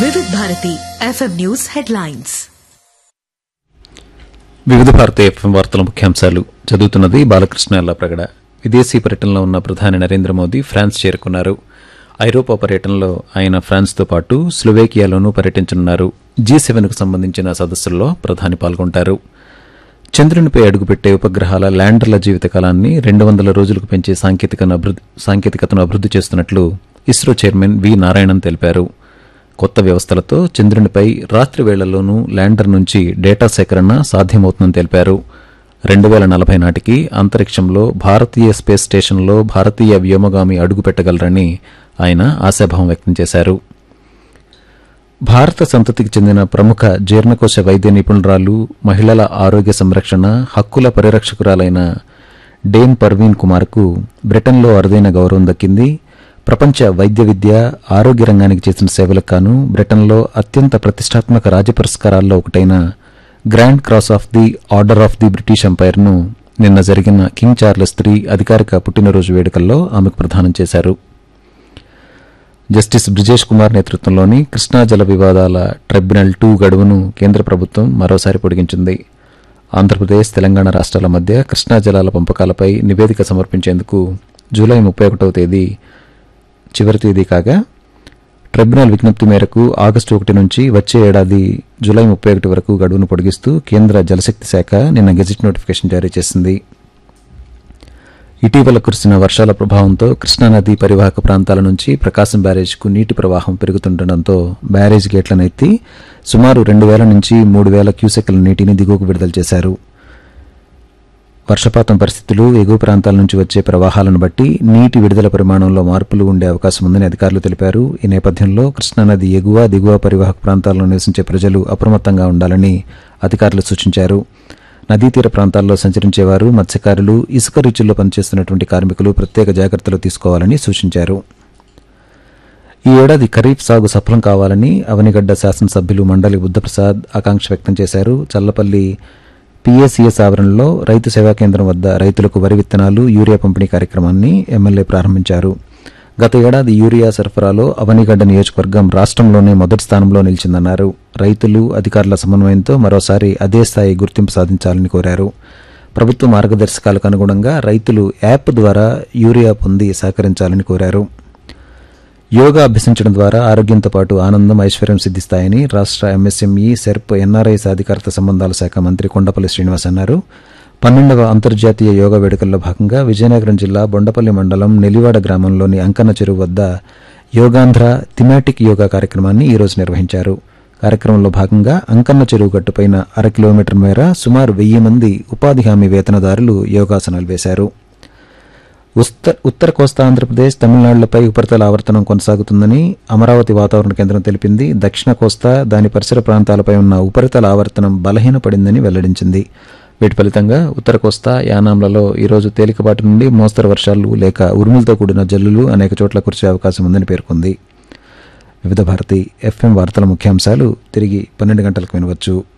వివిధ Bharati FM news headlines వివిధ భారత ఎఫ్ఎం వార్తల ముఖ్యాంశాలు చదువుతున్నది బాలకృష్ణ ప్రగడ విదేశీ పర్యటనలో ఉన్న ప్రధాని నరేంద్ర మోదీ ఫ్రాన్స్ చేరుకున్నారు ఐరోపా పర్యటనలో ఆయన ఫ్రాన్స్తో పాటు స్లోవేకియాలోనూ పర్యటించనున్నారు జీ సెవెన్కు సంబంధించిన సదస్సుల్లో ప్రధాని పాల్గొంటారు చంద్రునిపై అడుగుపెట్టే ఉపగ్రహాల ల్యాండర్ల జీవితకాలాన్ని రెండు వందల రోజులకు పెంచే సాంకేతికను అభివృద్ధి సాంకేతికతను అభివృద్ధి చేస్తున్నట్లు ఇస్రో చైర్మన్ వి నారాయణన్ తెలిపారు కొత్త వ్యవస్థలతో చంద్రునిపై రాత్రి వేళల్లోనూ ల్యాండర్ నుంచి డేటా సేకరణ సాధ్యమవుతుందని తెలిపారు రెండు వేల నలభై నాటికి అంతరిక్షంలో భారతీయ స్పేస్ స్టేషన్లో భారతీయ వ్యోమగామి అడుగుపెట్టగలరని ఆయన ఆశాభావం వ్యక్తం చేశారు భారత సంతతికి చెందిన ప్రముఖ జీర్ణకోశ వైద్య నిపుణురాలు మహిళల ఆరోగ్య సంరక్షణ హక్కుల పరిరక్షకురాలైన డేన్ పర్వీన్ కుమార్కు బ్రిటన్లో అరుదైన గౌరవం దక్కింది ప్రపంచ వైద్య విద్య ఆరోగ్య రంగానికి చేసిన సేవలకు గాను బ్రిటన్లో అత్యంత ప్రతిష్టాత్మక రాజ్య పురస్కారాల్లో ఒకటైన grand cross of the order of the British ఎంపైర్ను నిన్న జరిగిన కింగ్ చార్లెస్ త్రీ అధికారిక పుట్టినరోజు వేడుకల్లో ఆమెకు ప్రదానం చేశారు జస్టిస్ బ్రిజేష్ కుమార్ నేతృత్వంలోని కృష్ణా జల వివాదాల ట్రిబ్యునల్ టూ గడువును కేంద్ర ప్రభుత్వం మరోసారి పొడిగించింది ఆంధ్రప్రదేశ్ తెలంగాణ రాష్ట్రాల మధ్య కృష్ణా జలాల పంపకాలపై నివేదిక సమర్పించేందుకు జూలై ముప్పై ఒకటవ తేదీ చివరి తేదీ కాగా ట్రిబ్యునల్ విజ్ఞప్తి మేరకు ఆగస్టు ఒకటి నుంచి వచ్చే ఏడాది జూలై ముప్పై ఒకటి వరకు గడువును పొడిగిస్తూ కేంద్ర జలశక్తి శాఖ నిన్న గెజిట్ నోటిఫికేషన్ జారీ చేసింది ఇటీవల కురిసిన వర్షాల ప్రభావంతో కృష్ణానది పరివాహక ప్రాంతాల నుంచి ప్రకాశం బ్యారేజ్కు నీటి ప్రవాహం పెరుగుతుండటంతో బ్యారేజ్ గేట్లను ఎత్తి సుమారు రెండు వేల నుంచి మూడు వేల క్యూసెక్ల నీటిని దిగువకు విడుదల చేశారు వర్షపాతం పరిస్థితులు ఎగువ ప్రాంతాల నుంచి వచ్చే ప్రవాహాలను బట్టి నీటి విడుదల పరిమాణంలో మార్పులు ఉండే అవకాశం ఉందని అధికారులు తెలిపారు ఈ నేపథ్యంలో కృష్ణానది ఎగువ దిగువ పరివాహక ప్రాంతాల్లో నివసించే ప్రజలు అప్రమత్తంగా ఉండాలని అధికారులు సూచించారు నదీ తీర ప్రాంతాల్లో సంచరించేవారు మత్స్యకారులు ఇసుక రుచుల్లో పనిచేస్తున్నటువంటి కార్మికులు ప్రత్యేక జాగ్రత్తలు తీసుకోవాలని సూచించారు ఈ ఏడాది ఖరీఫ్ సాగు సఫలం కావాలని అవనిగడ్డ శాసనసభ్యులు మండలి బుద్ధప్రసాద్ ఆకాంక్ష వ్యక్తం చేశారు చల్లపల్లి పీఏసీఎస్ ఆవరణలో రైతు సేవా కేంద్రం వద్ద రైతులకు వరి విత్తనాలు యూరియా పంపిణీ కార్యక్రమాన్ని ఎమ్మెల్యే ప్రారంభించారు గత ఏడాది యూరియా సరఫరాలో అవనిగడ్డ నియోజకవర్గం రాష్ట్రంలోనే మొదటి స్థానంలో నిలిచిందన్నారు రైతులు అధికారుల సమన్వయంతో మరోసారి అదే స్థాయి గుర్తింపు సాధించాలని కోరారు ప్రభుత్వ మార్గదర్శకాలకు అనుగుణంగా రైతులు యాప్ ద్వారా యూరియా పొంది సహకరించాలని కోరారు యోగా అభ్యసించడం ద్వారా ఆరోగ్యంతో పాటు ఆనందం ఐశ్వర్యం సిద్ధిస్తాయని రాష్ట్ర ఎంఎస్ఎంఈ సెర్ప్ ఎన్ఆర్ఐ సాధికారత సంబంధాల శాఖ మంత్రి కొండపల్లి శ్రీనివాస్ అన్నారు పన్నెండవ అంతర్జాతీయ యోగా వేడుకల్లో భాగంగా విజయనగరం జిల్లా బొండపల్లి మండలం నెలివాడ గ్రామంలోని అంకన్న చెరువు వద్ద యోగాంధ్ర థిమాటిక్ యోగా కార్యక్రమాన్ని ఈ రోజు నిర్వహించారు కార్యక్రమంలో భాగంగా అంకన్న చెరువు గట్టుపైన అర కిలోమీటర్ మేర సుమారు వెయ్యి మంది ఉపాధి హామీ వేతనదారులు యోగాసనాలు వేశారు ఉస్త- ఉత్తర కోస్తా ఆంధ్రప్రదేశ్ తమిళనాడులపై ఉపరితల ఆవర్తనం కొనసాగుతుందని అమరావతి వాతావరణ కేంద్రం తెలిపింది దక్షిణ కోస్తా దాని పరిసర ప్రాంతాలపై ఉన్న ఉపరితల ఆవర్తనం బలహీనపడిందని వెల్లడించింది వీటి ఫలితంగా ఉత్తర కోస్తా యానాంలలో ఈరోజు తేలికపాటి నుండి మోస్తరు వర్షాలు లేక ఉరుములతో కూడిన జల్లులు అనేక చోట్ల కురిసే అవకాశం ఉందని పేర్కొంది వివిధ భారతి ఎఫ్ఎం వార్తల ముఖ్యాంశాలు తిరిగి పన్నెండు గంటలకు వినవచ్చు